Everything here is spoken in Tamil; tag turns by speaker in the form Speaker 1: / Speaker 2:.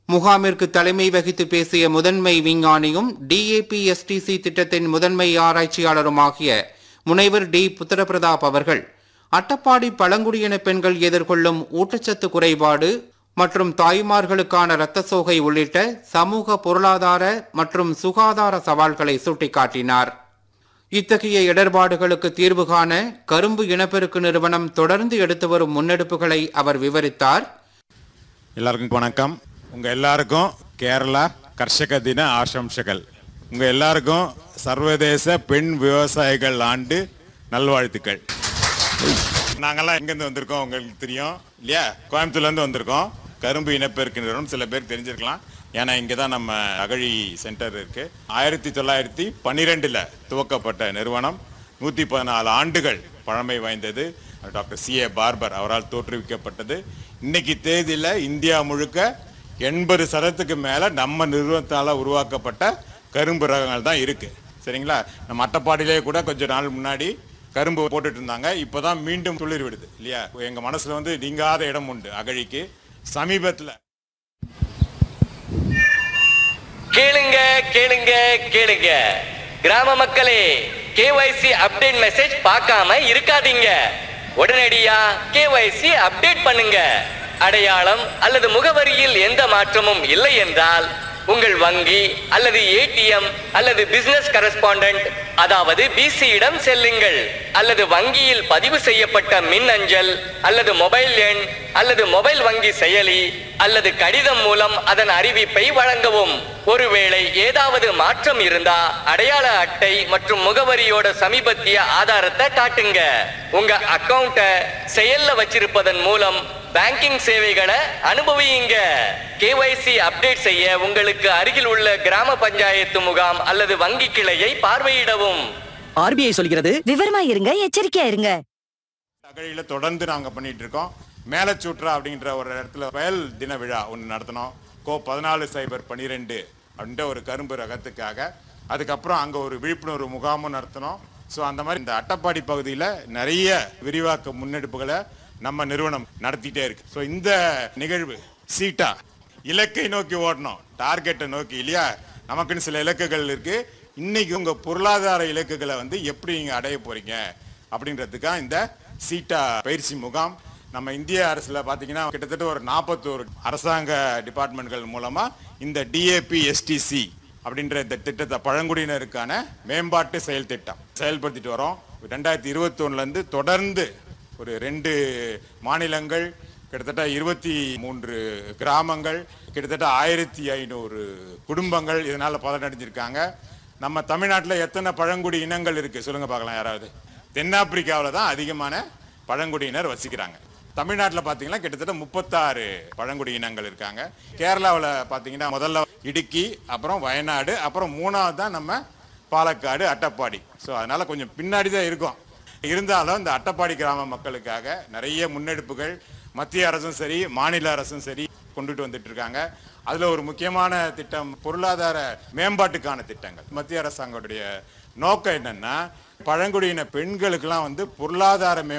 Speaker 1: முகாமிற்கு தலைமை வகித்து பேசிய முதன்மை விஞ்ஞானியும் டிஏபிஎஸ்டிசி திட்டத்தின் முதன்மை ஆராய்ச்சியாளருமாகிய முனைவர் டி புத்திரபிரதாப் அவர்கள் அட்டப்பாடி பழங்குடியின பெண்கள் எதிர்கொள்ளும் ஊட்டச்சத்து குறைபாடு மற்றும் தாய்மார்களுக்கான இரத்த சோகை உள்ளிட்ட சமூக பொருளாதார மற்றும் சுகாதார சவால்களை சுட்டிக்காட்டினார் இத்தகைய இடர்பாடுகளுக்கு தீர்வு காண கரும்பு இனப்பெருக்கு நிறுவனம் தொடர்ந்து எடுத்து வரும் முன்னெடுப்புகளை அவர் விவரித்தார்
Speaker 2: எல்லாருக்கும் வணக்கம் உங்க எல்லாருக்கும் கேரளா கர்ஷக தின ஆசம்சகள் உங்க எல்லாருக்கும் சர்வதேச பெண் விவசாயிகள் ஆண்டு நல்வாழ்த்துக்கள் நாங்கெல்லாம் எங்கேருந்து வந்திருக்கோம் உங்களுக்கு தெரியும் இல்லையா கோயம்புத்தூர்ல இருந்து வந்திருக்கோம் கரும்பு இனப்பெருக்கு நிறுவனம் சில பேர் தெரிஞ்சிருக்கலாம் ஏன்னா இங்கே தான் நம்ம அகழி சென்டர் இருக்கு ஆயிரத்தி தொள்ளாயிரத்தி பன்னிரெண்டுல துவக்கப்பட்ட நிறுவனம் நூற்றி பதினாலு ஆண்டுகள் பழமை வாய்ந்தது டாக்டர் சி ஏ பார்பர் அவரால் தோற்றுவிக்கப்பட்டது இன்னைக்கு தேதியில் இந்தியா முழுக்க எண்பது சதத்துக்கு மேலே நம்ம நிறுவனத்தால் உருவாக்கப்பட்ட கரும்பு ரகங்கள் தான் இருக்கு சரிங்களா நம்ம அட்டப்பாடியிலே கூட கொஞ்ச நாள் முன்னாடி கரும்பு போட்டுட்டு இருந்தாங்க இப்போதான் மீண்டும் துளிர் விடுது இல்லையா எங்க மனசுல வந்து நீங்காத இடம் உண்டு அகழிக்கு சமீபத்தில்
Speaker 3: கேளுங்க கேளுங்க கேளுங்க கிராம மக்களே கேஒய்சி அப்டேட் மெசேஜ் பார்க்காம இருக்காதீங்க உடனடியா கேஒய்சி அப்டேட் பண்ணுங்க அடையாளம் அல்லது முகவரியில் எந்த மாற்றமும் இல்லை என்றால் உங்கள் வங்கி அல்லது ஏடிஎம் அல்லது பிசினஸ் கரஸ்பாண்டன்ட் அதாவது பிசியிடம் செல்லுங்கள் அல்லது வங்கியில் பதிவு செய்யப்பட்ட மின் அஞ்சல் அல்லது மொபைல் எண் அல்லது மொபைல் வங்கி செயலி அல்லது கடிதம் மூலம் அதன் அறிவிப்பை வழங்கவும் ஒருவேளை ஏதாவது மாற்றம் இருந்தா அடையாள அட்டை மற்றும் முகவரியோட சமீபத்திய ஆதாரத்தை காட்டுங்க உங்க அக்கவுண்ட செயல்ல வச்சிருப்பதன் மூலம் பேங்கிங் சேவைகளை அனுபவியுங்க கேஒய்சி அப்டேட் செய்ய உங்களுக்கு அருகில் உள்ள கிராம பஞ்சாயத்து முகாம் அல்லது வங்கி கிளையை பார்வையிடவும்
Speaker 4: ஆர்பிஐ சொல்கிறது
Speaker 5: விவரமா இருங்க எச்சரிக்கையா இருங்க
Speaker 2: அகழியில தொடர்ந்து நாங்க பண்ணிட்டு இருக்கோம் மேலச்சூற்றா அப்படின்ற ஒரு இடத்துல வயல் தின விழா ஒன்று நடத்தினோம் கோ பதினாலு சைபர் பன்னிரெண்டு அப்படின்ற ஒரு கரும்பு ரகத்துக்காக அதுக்கப்புறம் அங்கே ஒரு விழிப்புணர்வு முகாமும் நடத்தினோம் ஸோ அந்த மாதிரி இந்த அட்டப்பாடி பகுதியில் நிறைய விரிவாக்க முன்னெடுப்புகளை நம்ம நிறுவனம் நடத்திட்டே இருக்கு ஸோ இந்த நிகழ்வு சீட்டா இலக்கை நோக்கி ஓடணும் டார்கெட்டை நோக்கி இல்லையா நமக்குன்னு சில இலக்குகள் இருக்கு இன்னைக்கு உங்க பொருளாதார இலக்குகளை வந்து எப்படி நீங்க அடைய போறீங்க அப்படின்றதுக்காக இந்த சீட்டா பயிற்சி முகாம் நம்ம இந்திய அரசுல பாத்தீங்கன்னா கிட்டத்தட்ட ஒரு நாற்பத்தோரு அரசாங்க டிபார்ட்மெண்ட்கள் மூலமா இந்த டிஏபி எஸ்டிசி அப்படின்ற இந்த திட்டத்தை பழங்குடியினருக்கான மேம்பாட்டு செயல் திட்டம் செயல்படுத்திட்டு வரோம் ரெண்டாயிரத்தி இருபத்தி இருந்து தொடர்ந்து ஒரு ரெண்டு மாநிலங்கள் கிட்டத்தட்ட இருபத்தி மூன்று கிராமங்கள் கிட்டத்தட்ட ஆயிரத்தி ஐநூறு குடும்பங்கள் இதனால பலனடைஞ்சிருக்காங்க நம்ம தமிழ்நாட்டில் எத்தனை பழங்குடி இனங்கள் இருக்கு சொல்லுங்க பார்க்கலாம் யாராவது தென்னாப்பிரிக்காவில் தான் அதிகமான பழங்குடியினர் வசிக்கிறாங்க தமிழ்நாட்டில் பார்த்தீங்கன்னா கிட்டத்தட்ட முப்பத்தாறு பழங்குடி இனங்கள் இருக்காங்க கேரளாவில் பார்த்தீங்கன்னா முதல்ல இடுக்கி அப்புறம் வயநாடு அப்புறம் மூணாவது தான் நம்ம பாலக்காடு அட்டப்பாடி ஸோ அதனால கொஞ்சம் பின்னாடி தான் இருக்கும் இருந்தாலும் இந்த அட்டப்பாடி கிராம மக்களுக்காக நிறைய முன்னெடுப்புகள் மத்திய அரசும் சரி மாநில அரசும் சரி கொண்டுட்டு வந்துட்டு இருக்காங்க அதுல ஒரு முக்கியமான திட்டம் பொருளாதார மேம்பாட்டுக்கான திட்டங்கள் மத்திய அரசாங்கத்துடைய நோக்கம் என்னன்னா பழங்குடியின பெண்களுக்கெல்லாம் வந்து பொருளாதார மே